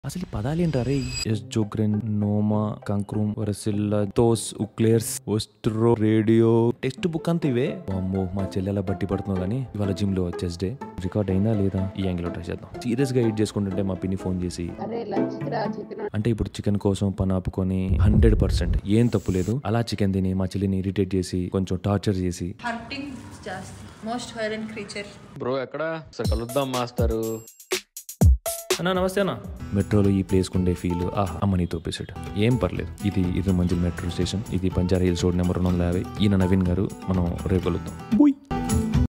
అసలు ఈ పదాలు ఏంటారే ఎస్ జోగ్రెన్ నోమా కంక్రూమ్ వరసిల్లా తోస్ ఉక్లేర్స్ ఓస్ట్రో రేడియో టెక్స్ట్ బుక్ అంతా ఇవే అమ్మో మా చెల్లెల బట్టి పడుతున్నావు కానీ ఇవాళ జిమ్ లో చెస్ డే రికార్డ్ అయిందా లేదా ఈ యాంగిల్ ట్రై చేద్దాం సీరియస్ గా ఎయిట్ చేసుకుంటుంటే మా పిన్ని ఫోన్ చేసి అరే లంచ్ రా చికెన్ అంటే ఇప్పుడు చికెన్ కోసం పని ఆపుకొని హండ్రెడ్ పర్సెంట్ ఏం తప్పు లేదు అలా చికెన్ తిని మా చెల్లిని ఇరిటేట్ చేసి కొంచెం టార్చర్ చేసి హంటింగ్ జాస్తి మోస్ట్ వైలెంట్ క్రీచర్ బ్రో ఎక్కడ సార్ కలుద్దాం మాస్టారు అన్నా నమస్తే అన్న మెట్రోలో ఈ ప్లేస్ ఉండే ఫీల్ ఆహా అమ్మని తోపేసాడు ఏం పర్లేదు ఇది ఇరు మంజిల్ మెట్రో స్టేషన్ ఇది బంజారా హిల్స్ రోడ్ నెంబర్ రెండు వందల యాభై ఈయన నవీన్ గారు మనం రేపు కలుద్దాం